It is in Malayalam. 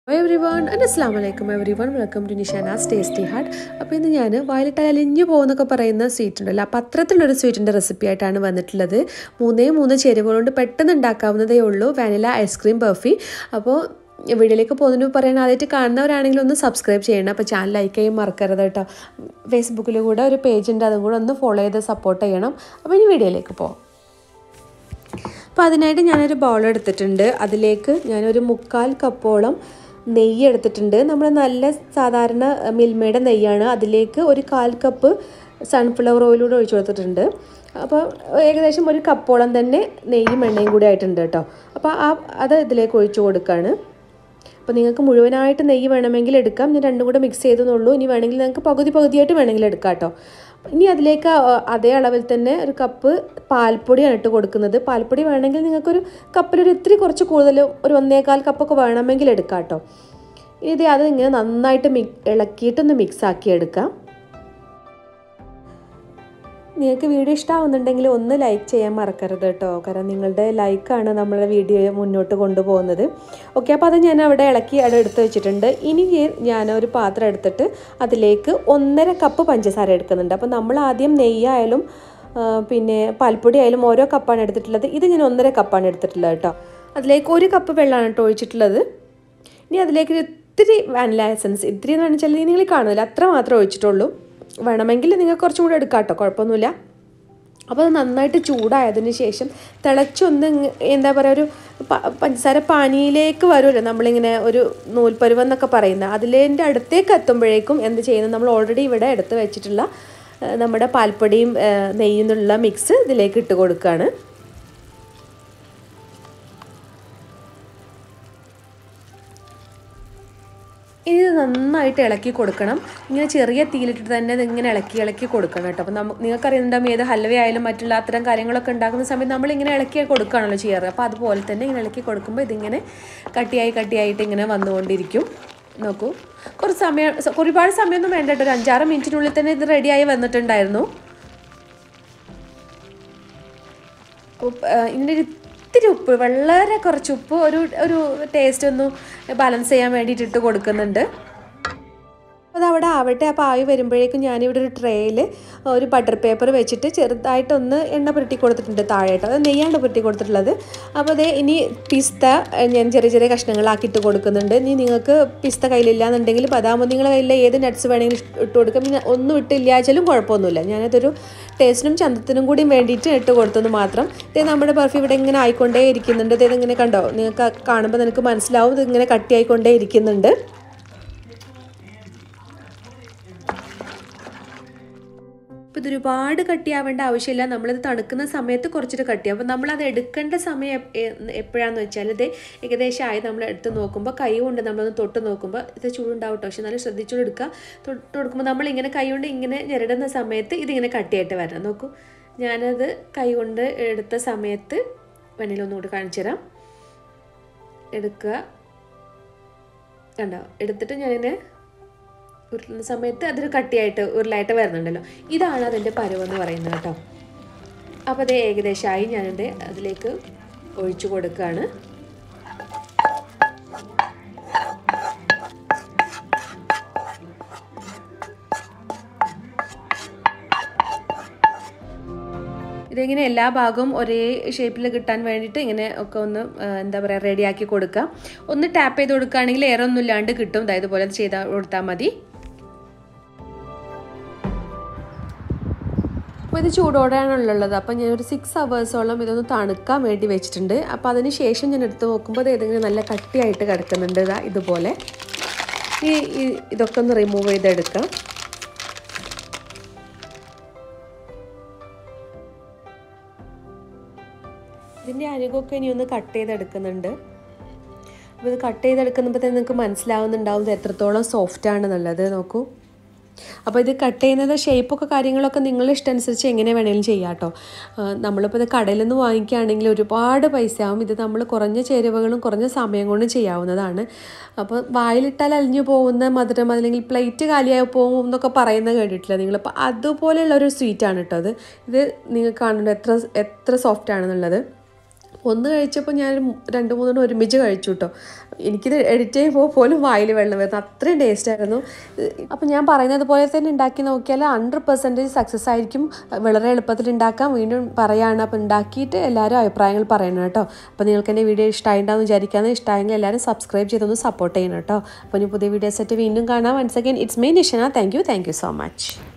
എവറി വൺ ആൻഡ് അസ്ലാം വലൈക്കും everyone welcome to Nishana's tasty heart അപ്പോൾ ഇന്ന് ഞാൻ വയലിട്ട് അലിഞ്ഞു പോകുന്നൊക്കെ പറയുന്ന സ്വീറ്റ് ഉണ്ടല്ലോ അപ്പോൾ അത്തരത്തിലുള്ളൊരു സ്വീറ്റിൻ്റെ റെസിപ്പി ആയിട്ടാണ് വന്നിട്ടുള്ളത് മൂന്നേ മൂന്ന് ചേരുവകൾ കൊണ്ട് പെട്ടെന്ന് ഉണ്ടാക്കാവുന്നതേ ഉള്ളൂ വാനില ഐസ്ക്രീം ബർഫി അപ്പോൾ വീഡിയോയിലേക്ക് പോകുന്നതിന് മുമ്പ് പറയാൻ ആദ്യമായിട്ട് കാണുന്നവരാണെങ്കിൽ ഒന്ന് സബ്സ്ക്രൈബ് ചെയ്യണം അപ്പോൾ ചാനൽ ലൈക്ക് ചെയ്യാൻ മറക്കരുത് കേട്ടോ ഫേസ്ബുക്കിൽ കൂടെ ഒരു പേജ് ഉണ്ട് അതും കൂടെ ഒന്ന് ഫോളോ ചെയ്ത് സപ്പോർട്ട് ചെയ്യണം അപ്പോൾ ഇനി വീഡിയോയിലേക്ക് പോകാം അപ്പോൾ അതിനായിട്ട് ഞാനൊരു ബൗൾ എടുത്തിട്ടുണ്ട് അതിലേക്ക് ഞാനൊരു മുക്കാൽ കപ്പോളം നെയ്യ് എടുത്തിട്ടുണ്ട് നമ്മൾ നല്ല സാധാരണ മിൽമയുടെ നെയ്യാണ് അതിലേക്ക് ഒരു കാൽ കപ്പ് സൺഫ്ലവർ ഓയിലൂടെ ഒഴിച്ചു കൊടുത്തിട്ടുണ്ട് അപ്പോൾ ഏകദേശം ഒരു കപ്പോളം തന്നെ നെയ്യും എണ്ണയും കൂടി ആയിട്ടുണ്ട് കേട്ടോ അപ്പോൾ ആ അത് ഇതിലേക്ക് ഒഴിച്ചു കൊടുക്കുകയാണ് അപ്പോൾ നിങ്ങൾക്ക് മുഴുവനായിട്ട് നെയ്യ് വേണമെങ്കിൽ എടുക്കാം ഞാൻ രണ്ടും കൂടെ മിക്സ് ചെയ്തെന്നുള്ളൂ ഇനി വേണമെങ്കിൽ നിങ്ങൾക്ക് പകുതി പകുതിയായിട്ട് വേണമെങ്കിൽ എടുക്കാം കേട്ടോ ഇനി അതിലേക്ക് അതേ അളവിൽ തന്നെ ഒരു കപ്പ് പാൽപ്പൊടിയാണ് ഇട്ട് കൊടുക്കുന്നത് പാൽപ്പൊടി വേണമെങ്കിൽ നിങ്ങൾക്കൊരു കപ്പിലൊരു ഇത്തിരി കുറച്ച് കൂടുതൽ ഒരു ഒന്നേകാൽ കപ്പൊക്കെ വേണമെങ്കിൽ എടുക്കാം കേട്ടോ ഇനി ഇത് അത് ഇങ്ങനെ നന്നായിട്ട് മി ഇളക്കിയിട്ടൊന്ന് മിക്സ് ആക്കി എടുക്കാം നിങ്ങൾക്ക് വീഡിയോ ഇഷ്ടമാവുന്നുണ്ടെങ്കിൽ ഒന്ന് ലൈക്ക് ചെയ്യാൻ മറക്കരുത് കേട്ടോ കാരണം നിങ്ങളുടെ ലൈക്കാണ് നമ്മളെ വീഡിയോ മുന്നോട്ട് കൊണ്ടുപോകുന്നത് ഓക്കെ അപ്പോൾ അത് ഞാൻ അവിടെ ഇളക്കി അവിടെ എടുത്ത് വെച്ചിട്ടുണ്ട് ഇനി ഞാൻ ഒരു പാത്രം എടുത്തിട്ട് അതിലേക്ക് ഒന്നര കപ്പ് പഞ്ചസാര എടുക്കുന്നുണ്ട് അപ്പോൾ നമ്മൾ ആദ്യം നെയ്യായാലും പിന്നെ പാൽപ്പൊടി ആയാലും ഓരോ കപ്പാണ് എടുത്തിട്ടുള്ളത് ഇത് ഞാൻ ഒന്നര കപ്പാണ് എടുത്തിട്ടുള്ളത് കേട്ടോ അതിലേക്ക് ഒരു കപ്പ് വെള്ളമാണ് കേട്ടോ ഒഴിച്ചിട്ടുള്ളത് ഇനി അതിലേക്ക് ഇത്തിരി വാനില എസൻസ് ഇത്തിരി എന്ന് വെച്ചാൽ നിങ്ങൾ കാണുന്നില്ല അത്ര മാത്രമേ ഒഴിച്ചിട്ടുള്ളൂ വേണമെങ്കിൽ നിങ്ങൾക്ക് കുറച്ചും കൂടെ എടുക്കാം കേട്ടോ കുഴപ്പമൊന്നുമില്ല അപ്പോൾ അത് നന്നായിട്ട് ചൂടായതിന് ശേഷം തിളച്ചൊന്ന് എന്താ പറയുക ഒരു പഞ്ചസാര പാനിയിലേക്ക് വരുമല്ലോ നമ്മളിങ്ങനെ ഒരു നൂൽപ്പരുവം എന്നൊക്കെ പറയുന്നത് അതിലേൻ്റെ അടുത്തേക്ക് എത്തുമ്പോഴേക്കും എന്ത് ചെയ്യുന്നത് നമ്മൾ ഓൾറെഡി ഇവിടെ എടുത്ത് വെച്ചിട്ടുള്ള നമ്മുടെ പാൽപ്പൊടിയും നെയ്യും എന്നുള്ള മിക്സ് ഇതിലേക്ക് ഇട്ട് കൊടുക്കുകയാണ് ഇത് നന്നായിട്ട് ഇളക്കി കൊടുക്കണം ഇങ്ങനെ ചെറിയ തീയിലിട്ടിട്ട് തന്നെ ഇങ്ങനെ ഇളക്കി ഇളക്കി കൊടുക്കണം കേട്ടോ അപ്പോൾ നമുക്ക് നിങ്ങൾക്കറിയുന്നുണ്ടാകും ഏത് ഹൽവ ആയാലും മറ്റുള്ള അത്തരം കാര്യങ്ങളൊക്കെ ഉണ്ടാക്കുന്ന സമയത്ത് നമ്മളിങ്ങനെ ഇളക്കി കൊടുക്കുകയാണല്ലോ ചെയ്യാറ് അപ്പോൾ അതുപോലെ തന്നെ ഇങ്ങനെ ഇളക്കി കൊടുക്കുമ്പോൾ ഇതിങ്ങനെ കട്ടിയായി കട്ടിയായിട്ട് ഇങ്ങനെ വന്നുകൊണ്ടിരിക്കും നോക്കൂ കുറച്ച് സമയം ഒരുപാട് സമയമൊന്നും വേണ്ട കേട്ടോ ഒരു അഞ്ചാറ് മിനിറ്റിനുള്ളിൽ തന്നെ ഇത് റെഡിയായി വന്നിട്ടുണ്ടായിരുന്നു ഇതിൻ്റെ ഒരു ഇത്തിരി ഉപ്പ് വളരെ കുറച്ച് ഉപ്പ് ഒരു ഒരു ടേസ്റ്റ് ഒന്ന് ബാലൻസ് ചെയ്യാൻ വേണ്ടിയിട്ട് ഇട്ട് കൊടുക്കുന്നുണ്ട് അത് അവിടെ ആവട്ടെ അപ്പോൾ ആയി വരുമ്പോഴേക്കും ഞാനിവിടെ ഒരു ട്രേയിൽ ഒരു ബട്ടർ പേപ്പർ വെച്ചിട്ട് ചെറുതായിട്ടൊന്ന് എണ്ണ പുരട്ടി കൊടുത്തിട്ടുണ്ട് താഴെയായിട്ട് അത് നെയ്യാണ് പുരട്ടി കൊടുത്തിട്ടുള്ളത് അപ്പോൾ അതേ ഇനി പിസ്ത ഞാൻ ചെറിയ ചെറിയ കഷ്ണങ്ങളാക്കിയിട്ട് കൊടുക്കുന്നുണ്ട് ഇനി നിങ്ങൾക്ക് പിസ്ത കയ്യിലില്ല എന്നുണ്ടെങ്കിൽ ബദാമോ നിങ്ങളുടെ കയ്യിൽ ഏത് നട്ട്സ് വേണമെങ്കിലും ഇട്ട് കൊടുക്കാം പിന്നെ ഒന്നും ഇട്ടില്ലാച്ചാലും കുഴപ്പമൊന്നുമില്ല ഞാനതൊരു ടേസ്റ്റിനും ചന്തത്തിനും കൂടി വേണ്ടിയിട്ട് ഇട്ട് കൊടുത്തെന്ന് മാത്രം ഇതേ നമ്മുടെ ബർഫി ഇവിടെ ഇങ്ങനെ ആയിക്കൊണ്ടേ ഇരിക്കുന്നുണ്ട് ഇതേ ഇങ്ങനെ കണ്ടോ നിങ്ങൾക്ക് കാണുമ്പോൾ നിനക്ക് മനസ്സിലാവും ഇത് ഇങ്ങനെ കട്ടി ആയിക്കൊണ്ടേ ഇരിക്കുന്നുണ്ട് അപ്പോൾ ഇതൊരുപാട് കട്ടിയാവേണ്ട ആവശ്യമില്ല നമ്മളിത് തണുക്കുന്ന സമയത്ത് കുറച്ചിട്ട് കട്ടിയാവും അപ്പോൾ നമ്മളത് എടുക്കേണ്ട സമയം എപ്പോഴാണെന്ന് വെച്ചാൽ ഇത് ഏകദേശം ആയി നമ്മൾ എടുത്ത് നോക്കുമ്പോൾ കൈ കൊണ്ട് നമ്മളൊന്ന് തൊട്ട് നോക്കുമ്പോൾ ഇത് ചൂടുണ്ടാവും കേട്ടോ പക്ഷെ നല്ല ശ്രദ്ധിച്ചുകൊണ്ട് എടുക്കുക തൊട്ട് കൊടുക്കുമ്പോൾ നമ്മളിങ്ങനെ കൈ കൊണ്ട് ഇങ്ങനെ ഞെരടുന്ന സമയത്ത് ഇതിങ്ങനെ കട്ടിയായിട്ട് വരണം നോക്കൂ ഞാനത് കൈ കൊണ്ട് എടുത്ത സമയത്ത് വെണ്ണയിൽ ഒന്നുകൂടി കാണിച്ചു തരാം എടുക്കുക കണ്ടോ എടുത്തിട്ട് ഞാനിങ്ങനെ ഉരുളുന്ന സമയത്ത് അതൊരു കട്ടിയായിട്ട് ഉരുളായിട്ട് വരുന്നുണ്ടല്ലോ ഇതാണ് അതിൻ്റെ പരുവെന്ന് പറയുന്നത് കേട്ടോ അപ്പോൾ അത് ഏകദേശമായി ഞാനെൻ്റെ അതിലേക്ക് ഒഴിച്ചു കൊടുക്കുകയാണ് ഇതിങ്ങനെ എല്ലാ ഭാഗവും ഒരേ ഷേപ്പിൽ കിട്ടാൻ വേണ്ടിയിട്ട് ഇങ്ങനെ ഒക്കെ ഒന്ന് എന്താ പറയുക റെഡിയാക്കി കൊടുക്കുക ഒന്ന് ടാപ്പ് ചെയ്ത് കൊടുക്കുകയാണെങ്കിൽ എയർ ഒന്നും ഇല്ലാണ്ട് കിട്ടും അതായത് പോലെ ചെയ്ത് കൊടുത്താൽ മതി അപ്പോൾ ഇത് ചൂടോടെയാണുള്ളത് അപ്പോൾ ഞാൻ ഒരു സിക്സ് അവേഴ്സോളം ഇതൊന്ന് തണുക്കാൻ വേണ്ടി വെച്ചിട്ടുണ്ട് അപ്പോൾ അതിന് ശേഷം ഞാൻ എടുത്ത് നോക്കുമ്പോൾ ഇത് ഇതിങ്ങനെ നല്ല കട്ടിയായിട്ട് കിടക്കുന്നുണ്ട് ഇതാ ഇതുപോലെ ഈ ഇതൊക്കെ ഒന്ന് റിമൂവ് ചെയ്തെടുക്കാം ഇതിൻ്റെ അരികൊക്കെ ഇനി ഒന്ന് കട്ട് ചെയ്തെടുക്കുന്നുണ്ട് അപ്പോൾ ഇത് കട്ട് ചെയ്തെടുക്കുമ്പോൾ തന്നെ നിങ്ങൾക്ക് മനസ്സിലാവുന്നുണ്ടാവും ഇത് എത്രത്തോളം സോഫ്റ്റ് ആണെന്നുള്ളത് നോക്കൂ അപ്പോൾ ഇത് കട്ട് ചെയ്യുന്നത് ഷേപ്പൊക്കെ കാര്യങ്ങളൊക്കെ നിങ്ങളുടെ ഇഷ്ടമനുസരിച്ച് എങ്ങനെ വേണമെങ്കിലും ചെയ്യാം കേട്ടോ നമ്മളിപ്പോൾ ഇത് കടയിൽ നിന്ന് വാങ്ങിക്കുകയാണെങ്കിൽ ഒരുപാട് പൈസ ആവും ഇത് നമ്മൾ കുറഞ്ഞ ചേരുവകളും കുറഞ്ഞ സമയം കൊണ്ടും ചെയ്യാവുന്നതാണ് അപ്പോൾ വായിലിട്ടാൽ അലിഞ്ഞു പോകുന്ന മധുരം അല്ലെങ്കിൽ പ്ലേറ്റ് കാലിയായി പോകും എന്നൊക്കെ പറയുന്നത് കേട്ടിട്ടില്ല നിങ്ങളിപ്പോൾ അതുപോലെയുള്ള ഒരു സ്വീറ്റാണ് കേട്ടോ അത് ഇത് നിങ്ങൾക്ക് കാണുന്നുണ്ട് എത്ര എത്ര സോഫ്റ്റ് ആണെന്നുള്ളത് ഒന്ന് കഴിച്ചപ്പോൾ ഞാൻ രണ്ട് മൂന്നെണ്ണം ഒരുമിച്ച് കഴിച്ചു കേട്ടോ എനിക്കിത് എഡിറ്റ് ചെയ്യുമ്പോൾ പോലും വായിൽ വെള്ളം വരുന്നു അത്രയും ടേസ്റ്റ് ആയിരുന്നു അപ്പം ഞാൻ പറയുന്നത് പോലെ തന്നെ ഉണ്ടാക്കി നോക്കിയാൽ ഹൺഡ്രഡ് പെർസെൻറ്റേജ് സക്സസ് ആയിരിക്കും വളരെ എളുപ്പത്തിൽ ഉണ്ടാക്കാം വീണ്ടും പറയാണ് അപ്പോൾ ഉണ്ടാക്കിയിട്ട് എല്ലാവരും അഭിപ്രായങ്ങൾ പറയണം കേട്ടോ അപ്പോൾ നിങ്ങൾക്ക് എൻ്റെ വീഡിയോ ഇഷ്ടമായിട്ടുണ്ടാവും വിചാരിക്കാമെന്ന് ഇഷ്ടമായെങ്കിൽ എല്ലാവരും സബ്സ്ക്രൈബ് ചെയ്തൊന്ന് സപ്പോർട്ട് ചെയ്യണം കേട്ടോ അപ്പോൾ ഇനി പുതിയ വീഡിയോസ് ആയിട്ട് വീണ്ടും കാണാം വൺസ് അഗൈൻ ഇറ്റ്സ് മെയിൻ Nishana thank you thank you so much